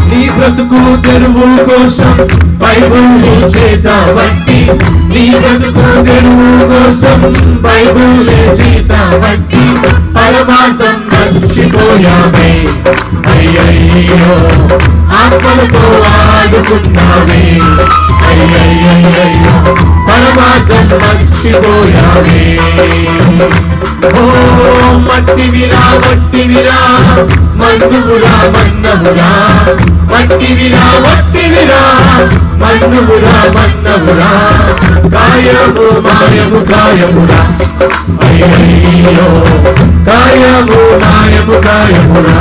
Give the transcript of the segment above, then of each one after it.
నీ బ్రతుకు తెరువు కోసం బైబుల్ నీ చేత బట్టి నీ బ్రతుకు తెరువు కోసం బైబుల్ నీ చేత బట్టి పరమార్థం మర్చిపోయామే అయ్యయ్యో ఆత్మలతో ఆడుకున్నామే అయ్యయ్యయ్యో పరమార్థం మర్చిపోయామే ఓ మట్టివిరా మట్టివిరా మన్నువురా మన్నవురా మట్టివిరా మట్టివిరా మన్నువురా మన్నవురా కాయము మాయము కాయమురా అయ్యయ్యో కాయము మాయము కాయమురా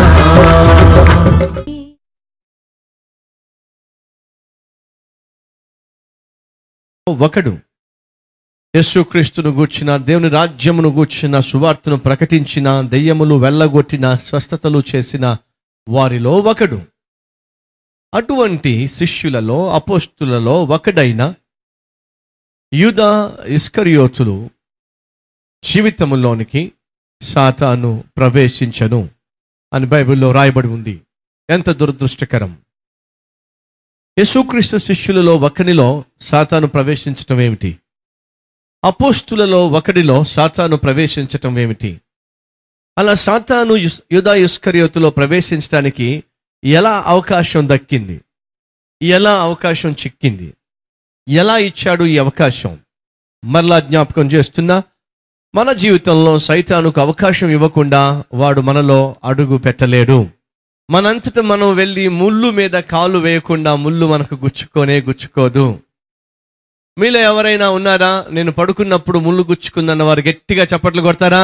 ఒకడు యేసుక్రీస్తును గూర్చిన దేవుని రాజ్యమును గూర్చిన సువార్తను ప్రకటించిన దెయ్యములు వెళ్ళగొట్టిన స్వస్థతలు చేసిన వారిలో ఒకడు అటువంటి శిష్యులలో అపోస్తులలో ఒకడైన యూదా ఇస్కరియోతులు జీవితములోనికి సాతాను ప్రవేశించను అని బైబిల్లో రాయబడి ఉంది ఎంత దురదృష్టకరం యేసుక్రీస్తు శిష్యులలో ఒకనిలో సాతాను ప్రవేశించటం ఏమిటి అపోస్తులలో ఒకడిలో సాతాను ప్రవేశించటం ఏమిటి అలా సాతాను యుస్- యూదా ఇస్కరియోతులో ప్రవేశించడానికి ఎలా అవకాశం దక్కింది ఎలా అవకాశం చిక్కింది ఎలా ఇచ్చాడు ఈ అవకాశం మరలా జ్ఞాపకం చేస్తున్నా మన జీవితంలో సైతానుకు అవకాశం ఇవ్వకుండా వాడు మనలో అడుగు పెట్టలేడు మనంతట మనం వెళ్ళి ముళ్ళు మీద కాలు వేయకుండా ముళ్ళు మనకు గుచ్చుకోనే గుచ్చుకోదు మీలో ఎవరైనా ఉన్నారా నేను పడుకున్నప్పుడు ముళ్ళు గుచ్చుకుందన్న వారు గట్టిగా చప్పట్లు కొడతారా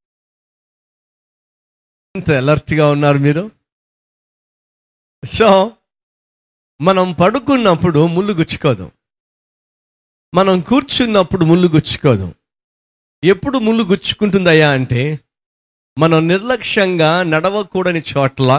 ఎంత అలర్ట్గా ఉన్నారు మీరు సో మనం పడుకున్నప్పుడు ముళ్ళు గుచ్చుకోదు మనం కూర్చున్నప్పుడు ముళ్ళు గుచ్చుకోదు ఎప్పుడు ముళ్ళు గుచ్చుకుంటుందయ్యా అంటే మనం నిర్లక్ష్యంగా నడవకూడని చోట్ల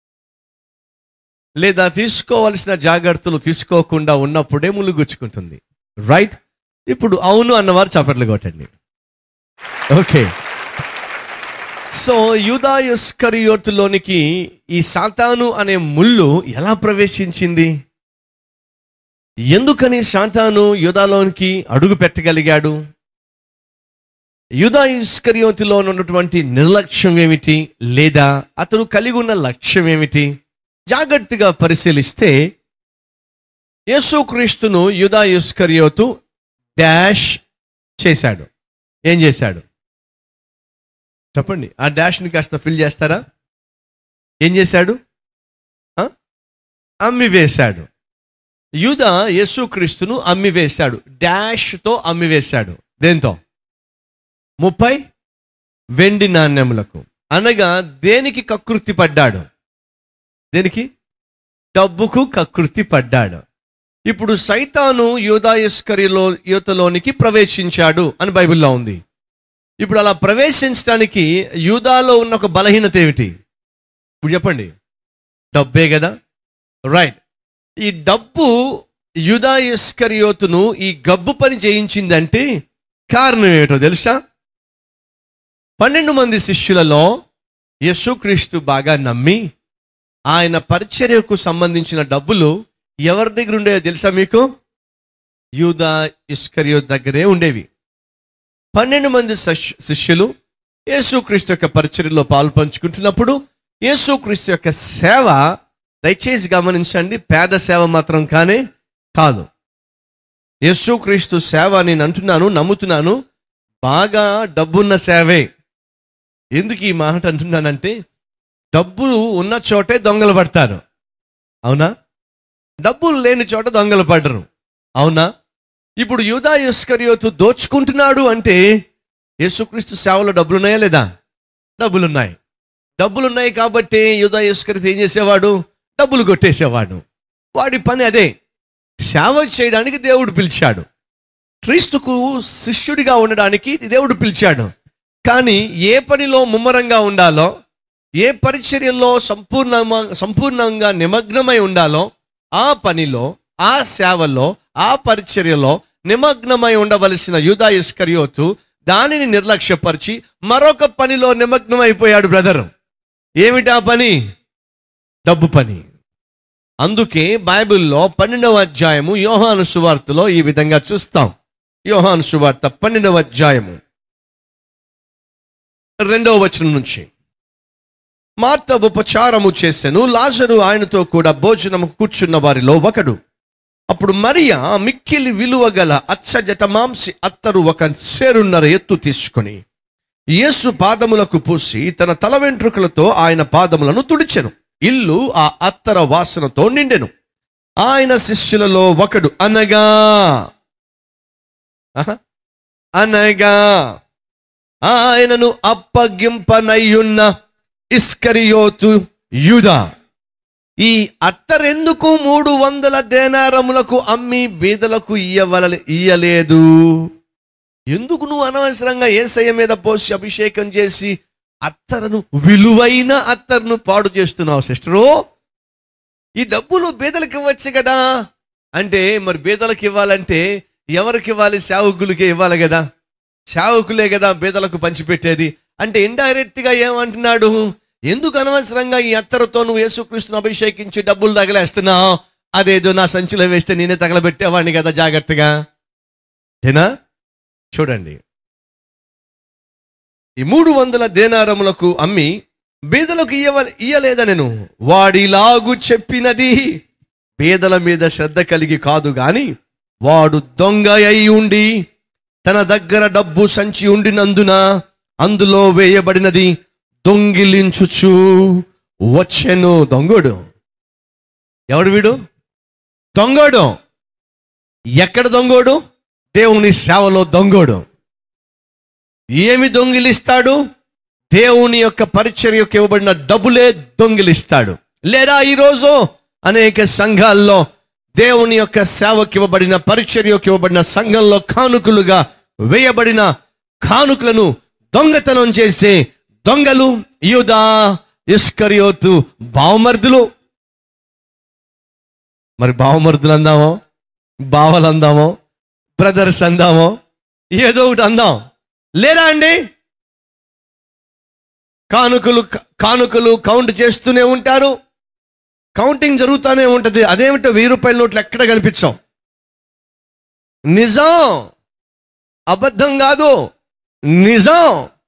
లేదా తీసుకోవలసిన జాగ్రత్తలు తీసుకోకుండా ఉన్నప్పుడే ముళ్ళు గుచ్చుకుంటుంది రైట్ ఇప్పుడు అవును అన్నవారు చప్పట్లు కొట్టండి ఓకే సో యూదా ఇస్కరియోతులోనికి ఈ సాతాను అనే ముళ్ళు ఎలా ప్రవేశించింది ఎందుకని సాతాను యూదాలోనికి అడుగు పెట్టగలిగాడు యూదా ఇస్కరియోతిలో ఉన్నటువంటి నిర్లక్ష్యం ఏమిటి లేదా అతడు కలిగి ఉన్న లక్ష్యం ఏమిటి జాగ్రత్తగా పరిశీలిస్తే యేసుక్రీస్తును యూదా ఇస్కరియోతు డాష్ చేశాడు ఏం చేశాడు చెప్పండి ఆ డాష్ని కాస్త ఫిల్ చేస్తారా ఏం చేశాడు ఆ? అమ్మివేశాడు యూదా యేసుక్రీస్తును అమ్మివేశాడు డాష్తో అమ్మివేశాడు దేంతో ముప్పై వెండి నాణ్యములకు అనగా దేనికి కకృతి పడ్డాడు దేనికి డబ్బుకు కకృతి పడ్డాడు ఇప్పుడు సైతాను యూదాయస్కరిలో యూతలోనికి ప్రవేశించాడు అని బైబిల్లో ఉంది ఇప్పుడు అలా ప్రవేశించడానికి యూదాలో ఉన్న ఒక బలహీనత ఏమిటి ఇప్పుడు చెప్పండి డబ్బే కదా రైట్ ఈ డబ్బు యూదా ఇస్కరియోతును ఈ గబ్బు పని చేయించిందంటే కారణం ఏమిటో తెలుసా పన్నెండు మంది శిష్యులలో యేసుక్రీస్తు బాగా నమ్మి ఆయన పరిచర్యకు సంబంధించిన డబ్బులు ఎవరి దగ్గర ఉండేవో తెలుసా మీకు యూదా ఇస్కరియో దగ్గరే ఉండేవి పన్నెండు మంది శిష్- శిష్యులు యేసుక్రీస్తు యొక్క పరిచర్యలో పాలు పంచుకుంటున్నప్పుడు యేసుక్రీస్తు యొక్క సేవ దయచేసి గమనించండి పేద సేవ మాత్రం కానే కాదు యేసుక్రీస్తు సేవ నేను అంటున్నాను నమ్ముతున్నాను బాగా డబ్బున్న సేవే ఎందుకు ఈ మాట అంటున్నానంటే డబ్బులు ఉన్న చోటే దొంగలు పడతారు అవునా డబ్బులు లేని చోట దొంగలు పడరు అవునా ఇప్పుడు యూదా ఇస్కరియోతు దోచుకుంటున్నాడు అంటే యేసుక్రీస్తు సేవలో డబ్బులు ఉన్నాయా లేదా డబ్బులున్నాయి డబ్బులున్నాయి కాబట్టి యూదా ఇస్కరియోతు ఏం చేసేవాడు డబ్బులు కొట్టేసేవాడు వాడి పని అదే సేవ చేయడానికి దేవుడు పిలిచాడు క్రీస్తుకు శిష్యుడిగా ఉండడానికి దేవుడు పిలిచాడు కానీ ఏ పనిలో ముమ్మరంగా ఉండాలో ఏ పరిచర్యలో సంపూర్ణ సంపూర్ణంగా నిమగ్నమై ఉండాలో ఆ పనిలో ఆ సేవలో ఆ పరిచర్యలో నిమగ్నమై ఉండవలసిన యూదా ఇస్కరియోతు దానిని నిర్లక్ష్యపరిచి మరొక పనిలో నిమగ్నమైపోయాడు బ్రదర్ ఏమిటా పని డబ్బు పని అందుకే బైబిల్లో పన్నెండవ అధ్యాయము యోహాను సువార్తలో ఈ విధంగా చూస్తాం యోహాను సువార్త పన్నెండవ అధ్యాయము రెండవ వచనం నుంచి మార్త ఉపచారము చేసెను లాజరు ఆయనతో కూడా భోజనము కూర్చున్న వారిలో ఒకడు అప్పుడు మరియా మిక్కిలి విలువ గల అచ్చజట మాంసి అత్తరు ఒక సేరున్నర ఎత్తు తీసుకొని యేసు పాదములకు పూసి తన తల వెంట్రుకలతో ఆయన పాదములను తుడిచెను ఇల్లు ఆ అత్తర వాసనతో నిండెను ఆయన శిష్యులలో ఒకడు అనగా ఆహా, అనగా ఆయనను అప్పగింపనయ్యున్న ఇస్కరియోతు యూదా ఈ అత్తరెందుకు మూడు వందల దేనారములకు అమ్మి బీదలకు ఇయ్యవల ఇయ్యలేదు ఎందుకు నువ్వు అనవసరంగా ఏసయ్య మీద పోసి అభిషేకం చేసి అత్తరును విలువైన అత్తరును పాడు చేస్తున్నావు సిస్టరు ఈ డబ్బులు బీదలకు ఇవ్వచ్చు కదా అంటే మరి బీదలకు ఇవ్వాలంటే ఎవరికి ఇవ్వాలి సేవకులకే ఇవ్వాలి కదా సేవకులే కదా బీదలకు పంచిపెట్టేది అంటే ఇండైరెక్ట్ గా ఏమంటున్నాడు ఎందుకు అనవసరంగా ఈ అత్తరుతో నువ్వు యేసుక్రీస్తును అభిషేకించి డబ్బులు తగలేస్తున్నావు అదేదో నా సంచిలో వేస్తే నేనే తగలబెట్టేవాడిని కదా జాగ్రత్తగా ఏనా చూడండి ఈ మూడు వందల దేనారములకు అమ్మి బీదలకు ఇయ్యవ ఇయ్యలేదా నేను వాడిలాగు చెప్పినది బీదల మీద శ్రద్ధ కలిగి కాదు గాని వాడు దొంగ అయి ఉండి తన దగ్గర డబ్బు సంచి ఉండినందున అందులో వేయబడినది దొంగిలించుచు వచ్చెను దొంగోడు ఎవడు వీడు దొంగోడు ఎక్కడ దొంగోడు దేవుని సేవలో దొంగోడు ఏమి దొంగిలిస్తాడు దేవుని యొక్క పరిచర్యకు ఇవ్వబడిన డబ్బులే దొంగిలిస్తాడు లేదా ఈరోజు అనేక సంఘాల్లో దేవుని యొక్క సేవకి ఇవ్వబడిన పరిచర్యకు ఇవ్వబడిన సంఘంలో కానుకలుగా వేయబడిన కానుకలను దొంగతనం చేసే దొంగలు యూదా ఇస్కరియోతు బావమర్దులు మరి బావమర్దులు అందామో బావలు అందామో బ్రదర్స్ అందామో ఏదో ఒకటి అందాం లేరా అండి కానుకలు కానుకలు కౌంట్ చేస్తూనే ఉంటారు కౌంటింగ్ జరుగుతూనే ఉంటది అదేమిటో వెయ్యి రూపాయల నోట్లు ఎక్కడ కనిపించాం నిజం అబద్ధం కాదు నిజం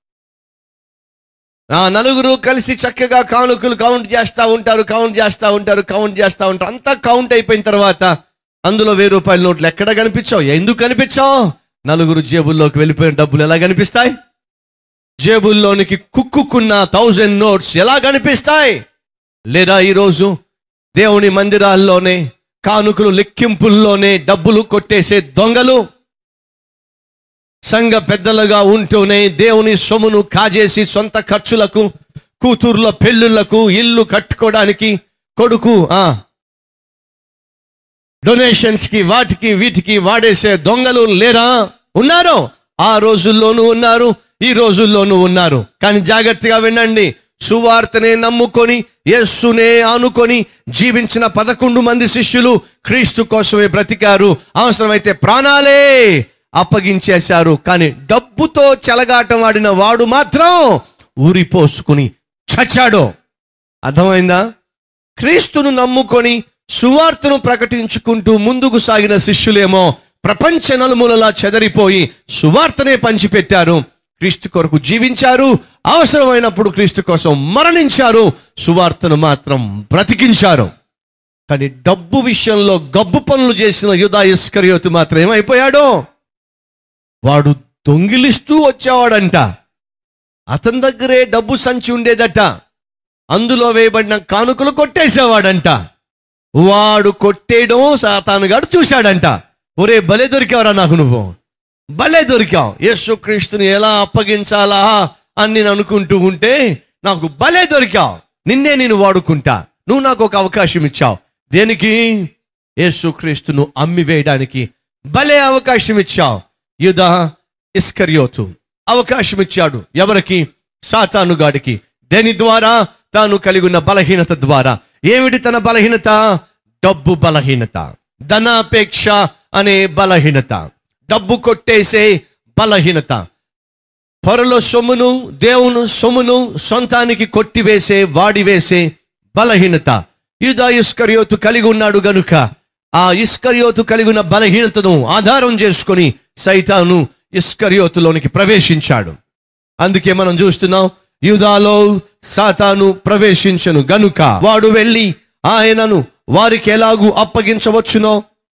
ఆ నలుగురు కలిసి చక్కగా కానుకలు కౌంట్ చేస్తూ ఉంటారు కౌంట్ చేస్తూ ఉంటారు కౌంట్ చేస్తూ ఉంటారు అంతా కౌంట్ అయిపోయిన తర్వాత అందులో వెయ్యి రూపాయల నోట్లు ఎక్కడ కనిపించావు ఎందుకు కనిపించావు నలుగురు జేబుల్లోకి వెళ్ళిపోయిన డబ్బులు ఎలా కనిపిస్తాయి జేబుల్లోనికి కుక్కుకున్న థౌజండ్ నోట్స్ ఎలా కనిపిస్తాయి లేదా ఈరోజు దేవుని మందిరాల్లోనే కానుకలు లెక్కింపుల్లోనే డబ్బులు కొట్టేసే దొంగలు సంఘ పెద్దలుగా ఉంటూనే దేవుని సొమ్మును కాజేసి సొంత ఖర్చులకు కూతుర్ల పెళ్ళిళ్ళకు ఇల్లు కట్టుకోవడానికి కొడుకు ఆ డొనేషన్స్ కి వాటికి వీటికి వాడేసే దొంగలు లేరా ఉన్నారు ఆ రోజుల్లోనూ ఉన్నారు ఈ రోజుల్లోనూ ఉన్నారు కానీ జాగ్రత్తగా వినండి సువార్తనే నమ్ముకొని యేస్సునే ఆనుకొని జీవించిన పదకొండు మంది శిష్యులు క్రీస్తు కోసమే బ్రతికారు అవసరమైతే ప్రాణాలే అప్పగించేశారు కానీ డబ్బుతో చెలగాటం ఆడిన వాడు మాత్రం ఊరిపోసుకుని చచ్చాడు అర్థమైందా క్రీస్తును నమ్ముకొని సువార్తను ప్రకటించుకుంటూ ముందుకు సాగిన శిష్యులేమో ప్రపంచ నలుమూలలా చెదరిపోయి సువార్తనే పంచిపెట్టారు క్రీస్తు కొరకు జీవించారు అవసరమైనప్పుడు క్రీస్తు కోసం మరణించారు సువార్తను మాత్రం బ్రతికించారు కానీ డబ్బు విషయంలో గబ్బు పనులు చేసిన యుధా ఇస్కరియోతు మాత్రం ఏమైపోయాడో వాడు దొంగిలిస్తూ వచ్చేవాడంట అతని దగ్గరే డబ్బు సంచి ఉండేదట అందులో వేయబడిన కానుకలు కొట్టేసేవాడంట వాడు కొట్టేయడం సాతానుగాడు చూశాడంట ఒరే భలే దొరికావరా నాకు నువ్వు భలే దొరికావు యేసుక్రీస్తుని ఎలా అప్పగించాలా అని నేను అనుకుంటూ ఉంటే నాకు భలే దొరికావు నిన్నే నేను వాడుకుంటా నువ్వు నాకు ఒక అవకాశం ఇచ్చావు దేనికి యేసుక్రీస్తును అమ్మి వేయడానికి భలే అవకాశం ఇచ్చావు యుధ ఇస్కర్యోతు అవకాశం ఇచ్చాడు ఎవరికి సాతానుగాడికి దేని ద్వారా తాను కలిగి ఉన్న బలహీనత ద్వారా ఏమిటి తన బలహీనత డబ్బు బలహీనత ధనాపేక్ష అనే బలహీనత డబ్బు కొట్టేసే బలహీనత పొరలో సొమ్మును దేవును సొమ్మును సొంతానికి కొట్టివేసే వాడివేసే బలహీనత యూదా ఇస్కరియోతు కలిగి ఉన్నాడు గనుక ఆ ఇస్కరియోతు కలిగి ఉన్న బలహీనతను ఆధారం చేసుకొని సైతాను ఇస్కరియోతులోనికి ప్రవేశించాడు అందుకే మనం చూస్తున్నాం యూదాలో సాతాను ప్రవేశించను గనుక వాడు వెళ్ళి ఆయనను వారికి ఎలాగూ అప్పగించవచ్చునో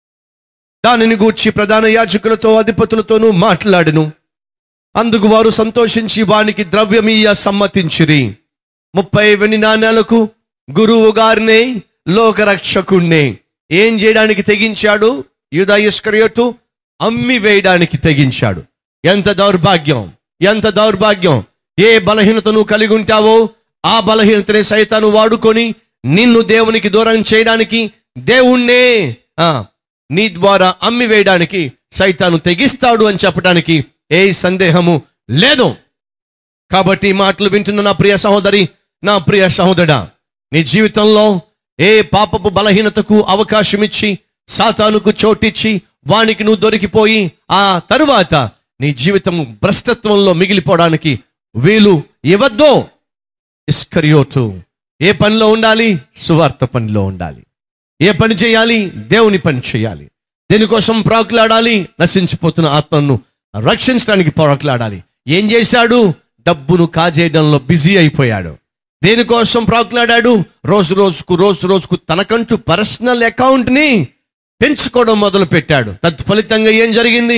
దానిని గూర్చి ప్రధాన యాజకులతో అధిపతులతోనూ మాట్లాడెను అందుకు వారు సంతోషించి వానికి ద్రవ్యమీయ సమ్మతించిరి ముప్పై వెండి నాణ్యాలకు గురువు గారినే లోకరక్షకుణ్ణే ఏం చేయడానికి తెగించాడు యూదా ఇస్కరియోతు అమ్మి వేయడానికి తెగించాడు ఎంత దౌర్భాగ్యం ఎంత దౌర్భాగ్యం ఏ బలహీనతను కలిగి ఉంటావో ఆ బలహీనతని సైతాను వాడుకొని నిన్ను దేవునికి దూరం చేయడానికి దేవుణ్ణే ఆ, నీ ద్వారా అమ్మి వేయడానికి సైతాను తెగిస్తాడు అని చెప్పడానికి ఏ సందేహము లేదు కాబట్టి ఈ మాటలు వింటున్న నా ప్రియ సహోదరి నా ప్రియ సహోదరా నీ జీవితంలో ఏ పాపపు బలహీనతకు అవకాశం ఇచ్చి సాతానుకు చోటిచ్చి వానికి నువ్వు దొరికిపోయి ఆ తరువాత నీ జీవితం భ్రష్టత్వంలో మిగిలిపోవడానికి వీలు ఇవ్వద్దు ఇస్కరియోటు ఏ పనిలో ఉండాలి సువార్త పనిలో ఉండాలి ఏ పని చేయాలి దేవుని పని చేయాలి దేనికోసం ప్రాకులాడాలి నశించిపోతున్న ఆత్మను రక్షించడానికి ప్రాకులాడాలి ఏం చేశాడు డబ్బును కాజేయడంలో బిజీ అయిపోయాడు దేనికోసం ప్రాకులాడాడు రోజు రోజుకు రోజు రోజుకు తనకంటూ పర్సనల్ అకౌంట్ని పెంచుకోవడం మొదలు పెట్టాడు తత్ఫలితంగా ఏం జరిగింది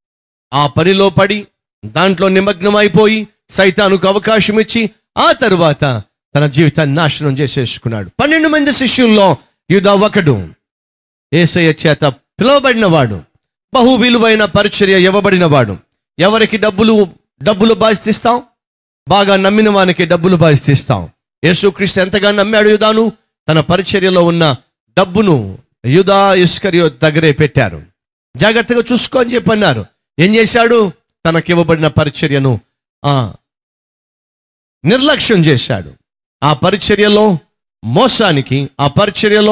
ఆ పనిలో పడి దాంట్లో నిమగ్నం అయిపోయి సైతానుకు అవకాశం ఇచ్చి ఆ తరువాత తన జీవితాన్ని నాశనం చేసేసుకున్నాడు పన్నెండు మంది శిష్యుల్లో యుధ ఒకడు ఏసయ్య చేత పిలువబడినవాడు బహు విలువైన పరిచర్య ఇవ్వబడినవాడు ఎవరికి డబ్బులు డబ్బులు బాధిస్తాం బాగా నమ్మిన వానికి డబ్బులు బాధిస్తాం యేసుక్రీస్తు ఎంతగా నమ్మాడు యుధాను తన పరిచర్యలో ఉన్న డబ్బును యుధా ఇస్కరియో దగ్గరే పెట్టారు జాగ్రత్తగా చూసుకో అని చెప్పి అన్నారు ఏం చేశాడు తనకి ఇవ్వబడిన పరిచర్యను ఆ నిర్లక్ష్యం చేశాడు ఆ పరిచర్యలో మోసానికి ఆ పరిచర్యలో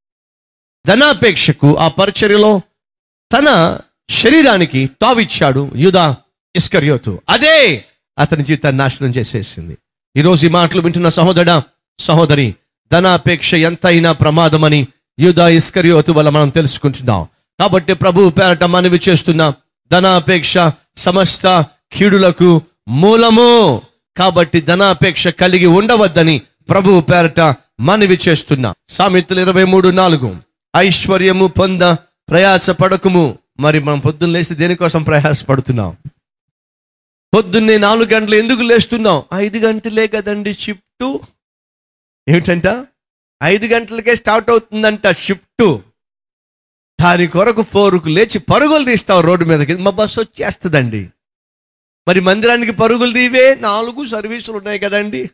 ధనాపేక్షకు ఆ పరిచర్యలో తన శరీరానికి తావిచ్చాడు యుధా ఇస్కర్యోతు అదే అతని జీవితాన్ని నాశనం చేసేసింది ఈరోజు ఈ మాటలు వింటున్న సహోదరా సహోదరి ధనాపేక్ష ఎంతైనా ప్రమాదమని యుధా ఇస్కర్యోతు వల్ల మనం తెలుసుకుంటున్నాం కాబట్టి ప్రభు పేరట మనవి చేస్తున్న ధనాపేక్ష సమస్త కీడులకు మూలము కాబట్టి ధనాపేక్ష కలిగి ఉండవద్దని ప్రభు పేరట మనవి చేస్తున్నా సామెతలు ఇరవై మూడు నాలుగు ఐశ్వర్యము పొంద ప్రయాస పడకము మరి మనం పొద్దున్న లేస్తే దేనికోసం ప్రయాసపడుతున్నాం పొద్దున్నే నాలుగు గంటలు ఎందుకు లేస్తున్నాం ఐదు గంటలే కదండి షిఫ్ట్ ఏమిటంట ఐదు గంటలకే స్టార్ట్ అవుతుందంట షిఫ్ట్ దాని కొరకు ఫోర్కు లేచి పరుగులు తీస్తావు రోడ్డు మీదకి మా బస్సు వచ్చేస్తుందండి మరి మందిరానికి పరుగులు తీవే నాలుగు సర్వీసులు ఉన్నాయి కదండి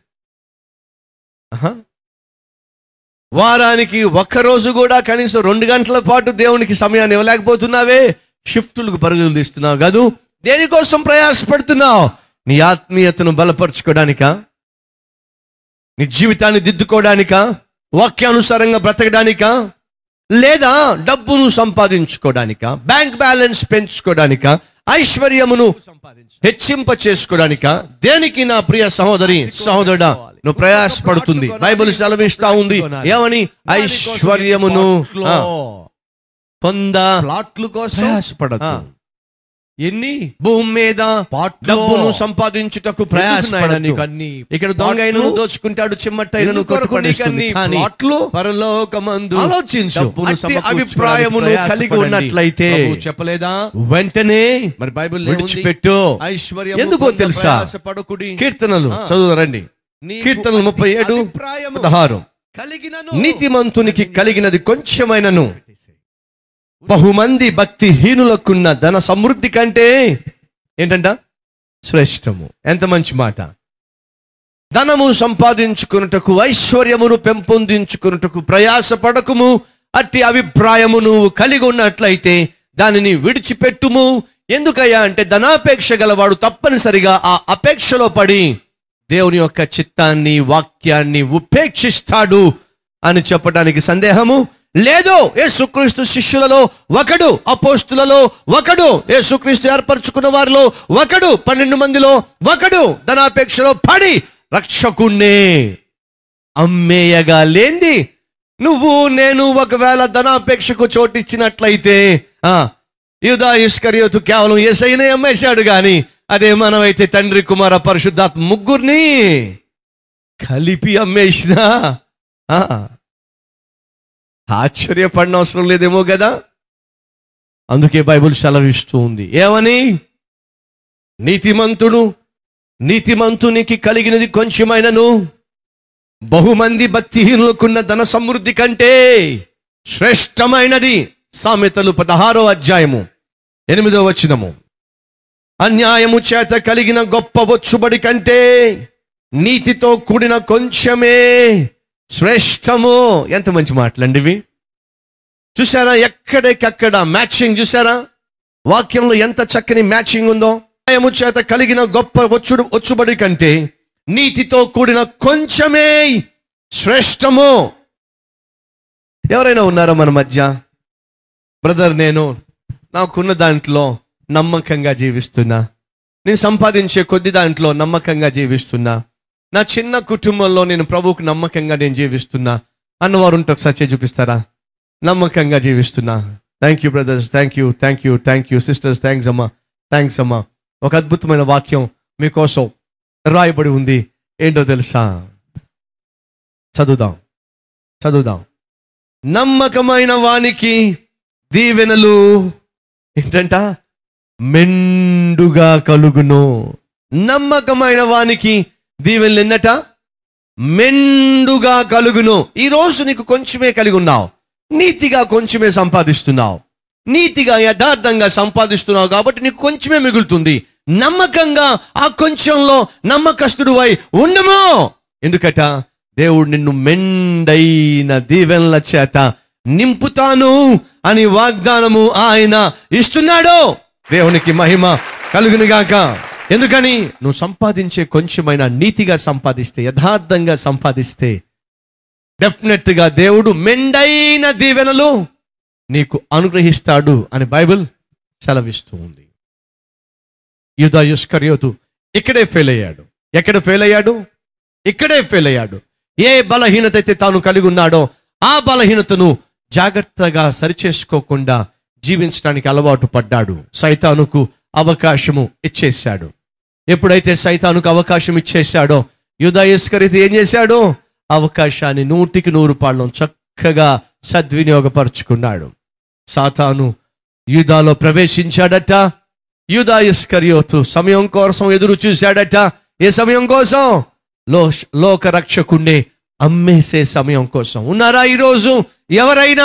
ఆహా. వారానికి ఒక్కరోజు కూడా కనీసం రెండు గంటల పాటు దేవునికి సమయాన్ని ఇవ్వలేకపోతున్నావే షిఫ్టులకు పరుగులు తీస్తున్నావు కాదు దేనికోసం ప్రయాసపడుతున్నావు నీ ఆత్మీయతను బలపరుచుకోవడానికా నీ జీవితాన్ని దిద్దుకోవడానికా వాక్యానుసారంగా బ్రతకడానికా లేదా డబ్బును సంపాదించుకోవడానికా బ్యాంక్ బ్యాలెన్స్ పెంచుకోవడానికా ఐశ్వర్యమును హెచ్చింప చేసుకోవడానికా దేనికి నా ప్రియ సహోదరి సహోదరుడా నువ్వు ప్రయాసపడుతుంది బైబిల్ సెలవిస్తా ఉంది ఏమని ఐశ్వర్యమును ఆ, పొంద ప్లాట్లు కోసం ప్రయాసపడదు ఆ. ఎన్ని భూమి మీద పాటలో డబ్బును సంపాదించుటకు ప్రయాసపడదు నీకు అన్ని ఇక్కడ దొంగ అయినను పాటలు? దోచుకుంటాడు చిమ్మట్టైనను ఎందుకు కొరకు నీకు కొట్టుపడేస్తుంది అన్ని కానీ ప్లాట్లు? పరలోకమందు ఆలోచించు డబ్బును అట్టి సమకూర్చుకోవడానికి అభిప్రాయమును ప్రయాసపడండి. కలిగి ఉన్నట్లయితే ప్రభువు చెప్పలేదా వెంటనే మరి బైబిల్ విడిచిపెట్టు ఐశ్వర్యం ఎందుకో తెలుసా పడకుడి కీర్తనలు ఆ. చదువురండి కీర్తనలు ముప్పై ఏడు పదహారు కలిగినను నీతిమంతునికి కలిగినది కొంచెమైనను బహుమంది భక్తిహీనులకున్న ధన సమృద్ధి కంటే ఏంటంట శ్రేష్టము ఎంత మంచి మాట ధనము సంపాదించుకున్నటకు ఐశ్వర్యమును పెంపొందించుకున్నటకు ప్రయాసపడకుము అట్టి అభిప్రాయము నువ్వు కలిగి ఉన్నట్లయితే దానిని విడిచిపెట్టుము ఎందుకయ్యా అంటే ధనాపేక్ష గలవాడు తప్పనిసరిగా ఆ అపేక్షలో పడి దేవుని యొక్క చిత్తాన్ని వాక్యాన్ని ఉపేక్షిస్తాడు అని చెప్పడానికి సందేహము లేదు యేసుక్రీస్తు శిష్యులలో ఒకడు అపోస్తులలో ఒకడు యేసుక్రీస్తు ఏర్పరచుకున్న వారిలో ఒకడు పన్నెండు మందిలో ఒకడు ధనాపేక్షలో పడి రక్షకుణ్ణే అమ్మేయగా లేంది నువ్వు నేను ఒకవేళ ధనాపేక్షకు చోటిచ్చినట్లయితే ఆ యూదా ఇస్కరియోతు కేవలం ఏసైనే అమ్మేశాడు కానీ అదే మనమైతే తండ్రి కుమార పరిశుద్ధాత్మ ముగ్గురిని కలిపి అమ్మేసినా ఆ, ఆశ్చర్యపడిన అవసరం లేదేమో కదా అందుకే బైబిల్ సెలవిస్తూ ఉంది ఏమని నీతిమంతుడు నీతిమంతునికి కలిగినది కొంచెమైనను బహుమంది భక్తిహీనులకున్న ధన సమృద్ధి కంటే శ్రేష్టమైనది సామెతలు పదహారో అధ్యాయము ఎనిమిదో వచనము అన్యాయము చేత కలిగిన గొప్ప వచ్చుబడి కంటే నీతితో కూడిన కొంచెమే శ్రేష్టము ఎంత మంచి మాటలండి ఇవి చూసారా ఎక్కడికక్కడ మ్యాచింగ్ చూసారా వాక్యంలో ఎంత చక్కని మ్యాచింగ్ ఉందో న్యాయము చేత కలిగిన గొప్ప వచ్చుడు వచ్చుబడి కంటే నీతితో కూడిన కొంచెమే శ్రేష్టము ఎవరైనా ఉన్నారా మన మధ్య బ్రదర్ నేను నాకున్న దాంట్లో నమ్మకంగా జీవిస్తున్నా నేను సంపాదించే కొద్ది దాంట్లో నమ్మకంగా జీవిస్తున్నా నా చిన్న కుటుంబంలో నేను ప్రభువుకు నమ్మకంగా నేను జీవిస్తున్నా అన్నవారు ఉంటే ఒకసారి చేయి చూపిస్తారా నమ్మకంగా జీవిస్తున్నా thank you brothers thank you thank you thank you sisters thanks అమ్మా థ్యాంక్స్ అమ్మా ఒక అద్భుతమైన వాక్యం మీకోసం రాయబడి ఉంది ఏంటో తెలుసా చదువుదాం చదువుదాం నమ్మకమైన వానికి దీవెనలు ఏంటంట మెండుగా కలుగును నమ్మకమైన వానికి దీవెనలు ఎన్నట మెండుగా కలుగును ఈ రోజు నీకు కొంచెమే కలిగి ఉన్నావు నీతిగా కొంచెమే సంపాదిస్తున్నావు నీతిగా యథార్థంగా సంపాదిస్తున్నావు కాబట్టి నీకు కొంచెమే మిగులుతుంది నమ్మకంగా ఆ కొంచెంలో నమ్మకస్తుడు అయి ఉండము ఎందుకట దేవుడు నిన్ను మెండైన దీవెనల చేత నింపుతాను అని వాగ్దానము ఆయన ఇస్తున్నాడు దేవునికి మహిమ కలుగునుగాక ఎందుకని నువ్వు సంపాదించే కొంచెమైనా నీతిగా సంపాదిస్తే యథార్థంగా సంపాదిస్తే డెఫినెట్ గా దేవుడు మెండైన దీవెనలు నీకు అనుగ్రహిస్తాడు అని బైబిల్ సెలవిస్తూ ఉంది యుధ యుష్కర్యోతు ఇక్కడే ఫెయిల్ అయ్యాడు ఎక్కడ ఫెయిల్ అయ్యాడు ఇక్కడే ఫెయిల్ అయ్యాడు ఏ బలహీనత అయితే తాను కలిగి ఉన్నాడో ఆ బలహీనతను జాగ్రత్తగా సరిచేసుకోకుండా జీవించడానికి అలవాటు పడ్డాడు సైతానుకు అవకాశము ఇచ్చేశాడు ఎప్పుడైతే సైతానుకు అవకాశం ఇచ్చేశాడో యుధ ఇస్కరిత ఏం చేశాడో అవకాశాన్ని నూటికి నూరు పాళ్ళం చక్కగా సద్వినియోగపరుచుకున్నాడు సాతాను యూదాలో ప్రవేశించాడట యూదా ఇస్కరియోతు సమయం కోసం ఎదురు చూశాడట ఏ సమయం కోసం లో లోక రక్షకుణ్ణి అమ్మేసే సమయం కోసం ఉన్నారా ఈరోజు ఎవరైనా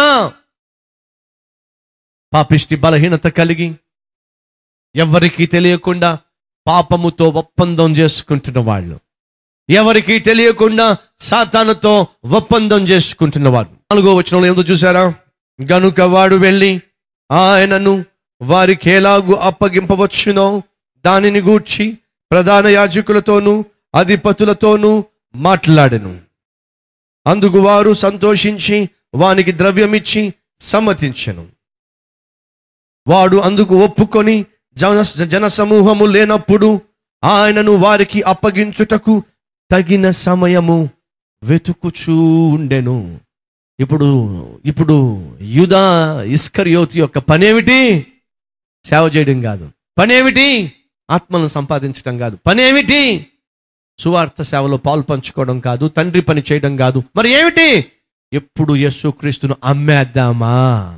పాపిష్టి బలహీనత కలిగి ఎవరికీ తెలియకుండా పాపముతో ఒప్పందం చేసుకుంటున్న వాళ్ళు ఎవరికి తెలియకుండా సాతానుతో ఒప్పందం చేసుకుంటున్న వాడు నాలుగో వచనంలో ఏదో చూసారా గనుక వాడు వెళ్ళి ఆయనను వారికి ఎలాగు అప్పగింపవచ్చునో దానిని గూర్చి ప్రధాన యాజకులతోనూ అధిపతులతోనూ మాట్లాడెను అందుకు వారు సంతోషించి వానికి ద్రవ్యమిచ్చి సమ్మతించెను వాడు అందుకు ఒప్పుకొని జన జన సమూహము లేనప్పుడు ఆయనను వారికి అప్పగించుటకు తగిన సమయము వెతుకుచూ ఉండెను ఇప్పుడు ఇప్పుడు యుధా ఇస్కర్యోతి యొక్క పనేమిటి సేవ చేయడం కాదు పనేమిటి ఆత్మలను సంపాదించడం కాదు పనేమిటి సువార్త సేవలో పాలు పంచుకోవడం కాదు తండ్రి పని చేయడం కాదు మరి ఏమిటి ఎప్పుడు యేసుక్రీస్తును అమ్మేద్దామా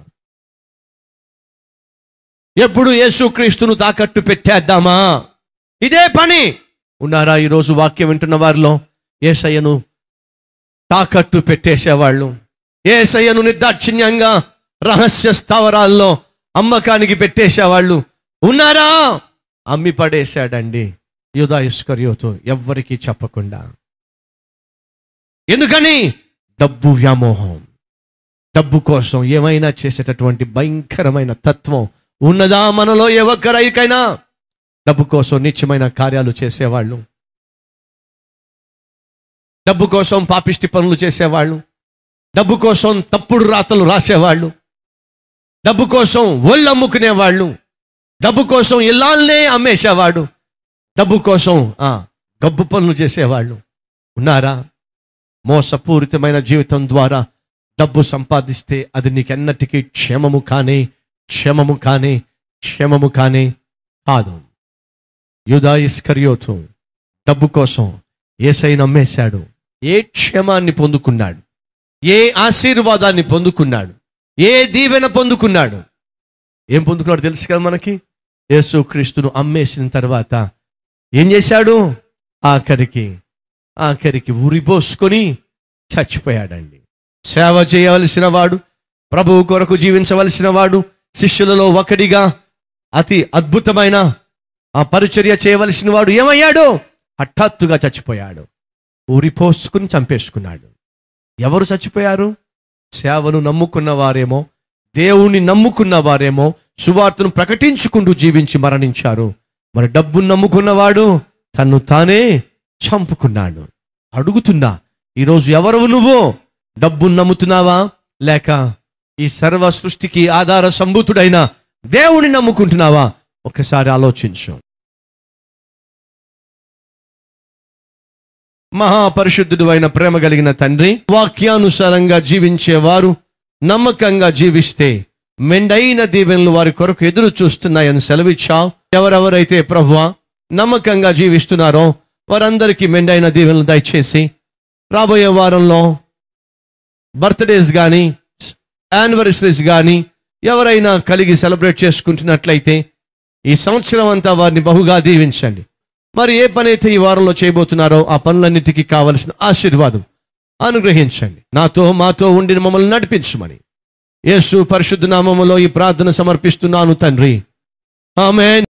ఎప్పుడు యేసుక్రీస్తును తాకట్టు పెట్టేద్దామా ఇదే పని ఉన్నారా ఈరోజు వాక్యం వింటున్న వారిలో ఏసయ్యను తాకట్టు పెట్టేసేవాళ్ళు ఏసయ్యను నిర్దాక్షిణ్యంగా రహస్య స్థావరాల్లో అమ్మకానికి పెట్టేసేవాళ్ళు ఉన్నారా అమ్మి పడేశాడండి యుధా ఇస్కర్యోతో ఎవ్వరికీ చెప్పకుండా ఎందుకని డబ్బు వ్యామోహం డబ్బు కోసం ఏమైనా చేసేటటువంటి భయంకరమైన తత్వం ఉన్నదా మనలో ఏ ఒక్కరైకైనా డబ్బు కోసం నిత్యమైన కార్యాలు చేసేవాళ్ళు డబ్బు కోసం పాపిష్టి పనులు చేసేవాళ్ళు డబ్బు కోసం తప్పుడు రాతలు రాసేవాళ్ళు డబ్బు కోసం ఒళ్ళు అమ్ముకునేవాళ్ళు డబ్బు కోసం ఇల్లాలనే అమ్మేసేవాడు డబ్బు కోసం ఆ, గబ్బు పనులు చేసేవాళ్ళు ఉన్నారా మోసపూరితమైన జీవితం ద్వారా డబ్బు సంపాదిస్తే అది నీకెన్నటికీ క్షేమము కానే క్షేమము కానే క్షేమము కానే కాదు యుధా ఇస్కరియోతు డబ్బు కోసం ఏసై నమ్మేశాడు ఏ క్షేమాన్ని పొందుకున్నాడు ఏ ఆశీర్వాదాన్ని పొందుకున్నాడు ఏ దీవెన పొందుకున్నాడు ఏం పొందుకున్నాడు తెలుసు కదా మనకి యేసు క్రీస్తును అమ్మేసిన తర్వాత ఏం చేశాడు ఆఖరికి ఆఖరికి ఉరిపోసుకొని చచ్చిపోయాడండి సేవ చేయవలసిన వాడు ప్రభువు కొరకు జీవించవలసిన వాడు శిష్యులలో ఒకడిగా అతి అద్భుతమైన ఆ పరిచర్య చేయవలసిన వాడు ఏమయ్యాడు హఠాత్తుగా చచ్చిపోయాడు ఊరిపోసుకుని చంపేసుకున్నాడు ఎవరు చచ్చిపోయారు సేవను నమ్ముకున్న వారేమో దేవుణ్ణి నమ్ముకున్న వారేమో సువార్తను ప్రకటించుకుంటూ జీవించి మరణించారు మరి డబ్బును నమ్ముకున్నవాడు తన్ను తానే చంపుకున్నాడు అడుగుతున్నా ఈరోజు ఎవరు నువ్వు డబ్బును నమ్ముతున్నావా లేక ఈ సర్వ సృష్టికి ఆధార సంభూతుడైన దేవుని నమ్ముకుంటున్నావా ఒకసారి ఆలోచించు మహాపరిశుద్ధుడు అయిన ప్రేమ కలిగిన తండ్రి వాక్యానుసారంగా జీవించేవారు నమ్మకంగా జీవిస్తే మెండైన దీవెనలు వారి కొరకు ఎదురు చూస్తున్నాయని సెలవిచ్చావు ఎవరెవరైతే ప్రభువా నమ్మకంగా జీవిస్తున్నారో వారందరికీ మెండైన దీవెనలు దయచేసి రాబోయే వారంలో బర్త్డేస్ కానీ యానివర్సరీస్ కానీ ఎవరైనా కలిగి సెలబ్రేట్ చేసుకుంటున్నట్లయితే ఈ సంవత్సరం అంతా వారిని బహుగా దీవించండి మరి ఏ పని అయితే ఈ వారంలో చేయబోతున్నారో ఆ పనులన్నిటికీ కావలసిన ఆశీర్వాదం అనుగ్రహించండి నాతో మాతో ఉండి మమ్మల్ని నడిపించమని యేసు పరిశుద్ధ నామములో ఈ ప్రార్థన సమర్పిస్తున్నాను తండ్రి ఆమెన్